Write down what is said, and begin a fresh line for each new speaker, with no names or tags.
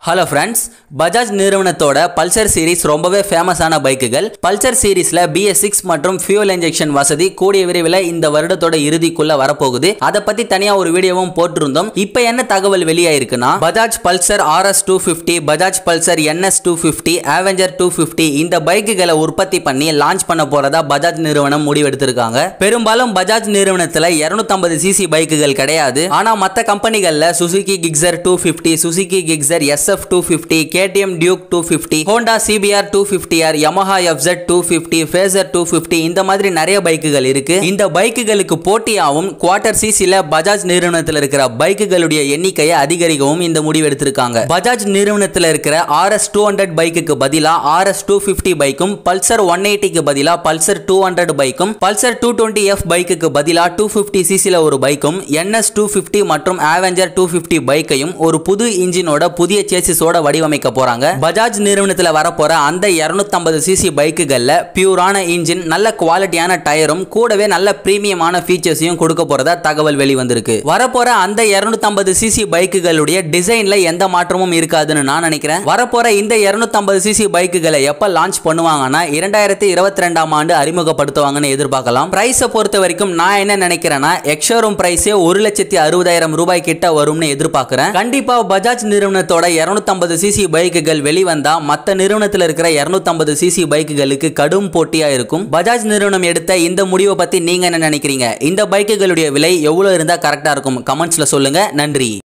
hello friends Bajaj நிறுவனத்தோட Pulsar series ரொம்பவே ஃபேமஸான பைக்குகள் பல்சர் சீரிஸ்ல பிஎஸ் சிக்ஸ் மற்றும் ஃபியூல் இன்ஜெக்ஷன் வசதி கூடிய விரைவில் இந்த வருடத்தோட இறுதிக்குள்ள வரப்போகுது அதை பத்தி தனியா ஒரு வீடியோவும் போட்டிருந்தோம் இப்போ என்ன தகவல் வெளியாயிருக்குன்னா Bajaj Pulsar RS two fifty Bajaj Pulsar NS two fifty Avenger two fifty இந்த பைக்குகளை உற்பத்தி பண்ணி லான்ச் பண்ண போறதா பஜாஜ் நிறுவனம் முடிவெடுத்திருக்காங்க பெரும்பாலும் பஜாஜ் நிறுவனத்துல 250 சிசி பைக்குகள் கிடையாது ஆனா மற்ற கம்பெனிகள்ல Suzuki Gixxer two fifty Suzuki Gixxer SF two fifty KTM Duke two fifty Honda CBR two fifty R Yamaha FZ two fifty Fazer two fifty இந்த மாதிரி நிறைய பைக்குகள் இருக்கு இந்த பைக்குகளுக்கு போட்டியாகவும் குவார்டர் சிசில பஜாஜ் நிறுவனத்தில் இருக்கிற பைக்குகளுடைய எண்ணிக்கையை அதிகரிக்கவும் இந்த முடிவு எடுத்திருக்காங்க பஜாஜ் நிறுவனத்தில் இருக்கிற ஆர்எஸ் டூ ஹண்ட்ரட் பைக்குக்கு பதிலாக ஆர்எஸ் டூ ஃபிஃப்டி பைக்கும் பல்சர் ஒன் எயிட்டிக்கு பதிலாக பல்சர் டூ ஹண்ட்ரட் பைக்கும் பல்சர் டூ டுவெண்ட்டி எஃப் பைக்குக்கு பதிலாக டூ ஃபிஃப்டி சிசில ஒரு பைக்கும் என்எஸ் டூ ஃபிஃப்டி மற்றும் ஆவெஞ்சர் டூ ஃபிஃப்டி பைக்கையும் ஒரு புது இன்ஜினோட புதிய சேசிஸோட வடிவமைக்க போறாங்க பஜாஜ் நிறுவனத்தில் வரப்போற அந்த 250 சிசி பைக்குகள்ல பியூரான இன்ஜின் நல்ல குவாலிட்டியான டயரும் கூடவே நல்ல பிரீமியமான ஃபீச்சர்ஸையும் கொடுக்க போறதா தகவல் வெளிவந்திருக்கு வரப்போற அந்த 250 சிசி பைக்குகளுடைய டிசைன்ல எந்த மாற்றமும் இருக்காதுன்னு நான் நினைக்கிறேன் வரப்போற இந்த 250 சிசி பைக்குகளை எப்ப லான்ச் பண்ணுவாங்கன்னா இரண்டாயிரத்தி இருபத்தி ரெண்டாம் ஆண்டு அறிமுகப்படுத்துவாங்கன்னு எதிர்பார்க்கலாம் பிரைஸை பொறுத்த வரைக்கும் நான் என்ன நினைக்கிறேன்னா எக்ஷோரூம் பிரைஸே ஒரு லட்சத்தி அறுபதாயிரம் ரூபாய் கிட்ட வரும்னு எதிர்பார்க்கிறேன் கண்டிப்பா பஜாஜ் நிறுவனத்தோட 250 சிசி பைக்குகள் வெளிவந்தா மற்ற நிறுவனத்தில் இருக்கிற 250 சிசி பைக்குகளுக்கு கடும் போட்டியா இருக்கும் பஜாஜ் நிறுவனம் எடுத்த இந்த முடிவை பத்தி நீங்க என்ன நினைக்கிறீங்க இந்த பைக்குகளுடைய விலை எவ்வளவு இருந்தா கரெக்டா இருக்கும் கமெண்ட்ஸ்ல சொல்லுங்க நன்றி